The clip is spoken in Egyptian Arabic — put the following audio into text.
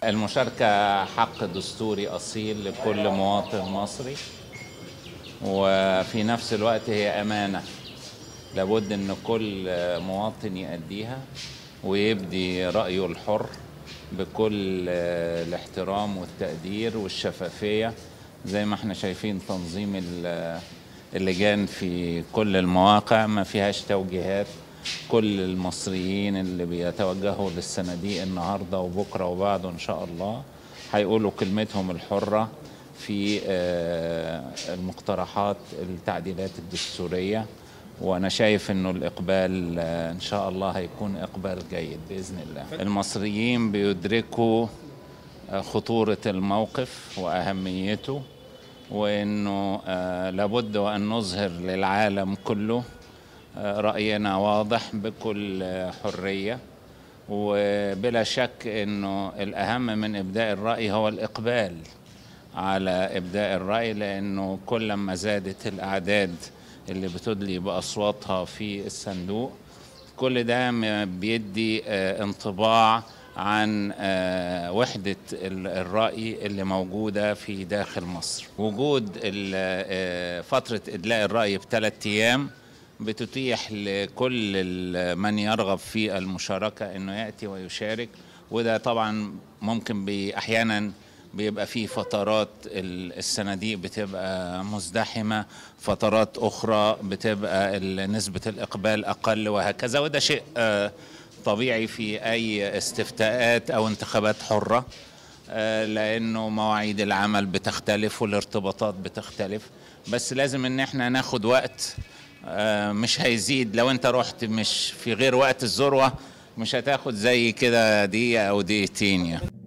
المشاركة حق دستوري أصيل لكل مواطن مصري وفي نفس الوقت هي أمانة لابد أن كل مواطن يأديها ويبدي رأيه الحر بكل الاحترام والتقدير والشفافية زي ما احنا شايفين تنظيم اللجان في كل المواقع ما فيهاش توجيهات كل المصريين اللي بيتوجهوا للصناديق النهارده وبكره وبعده ان شاء الله هيقولوا كلمتهم الحره في المقترحات التعديلات الدستوريه وانا شايف انه الاقبال ان شاء الله هيكون اقبال جيد باذن الله المصريين بيدركوا خطوره الموقف واهميته وانه لابد وان نظهر للعالم كله راينا واضح بكل حريه وبلا شك انه الاهم من ابداء الراي هو الاقبال على ابداء الراي لانه كلما زادت الاعداد اللي بتدلي باصواتها في الصندوق كل ده بيدي انطباع عن وحدة الرأي اللي موجودة في داخل مصر وجود فترة إدلاء الرأي بثلاث أيام بتتيح لكل من يرغب في المشاركة أنه يأتي ويشارك وده طبعا ممكن أحيانا بيبقى فيه فترات الصناديق بتبقى مزدحمة فترات أخرى بتبقى نسبة الإقبال أقل وهكذا وده شيء طبيعي في أي استفتاءات أو انتخابات حرة لأنه مواعيد العمل بتختلف والارتباطات بتختلف بس لازم ان احنا ناخد وقت مش هيزيد لو انت رحت مش في غير وقت الذروة مش هتاخد زي كده دقيقة او دقيقتين يعني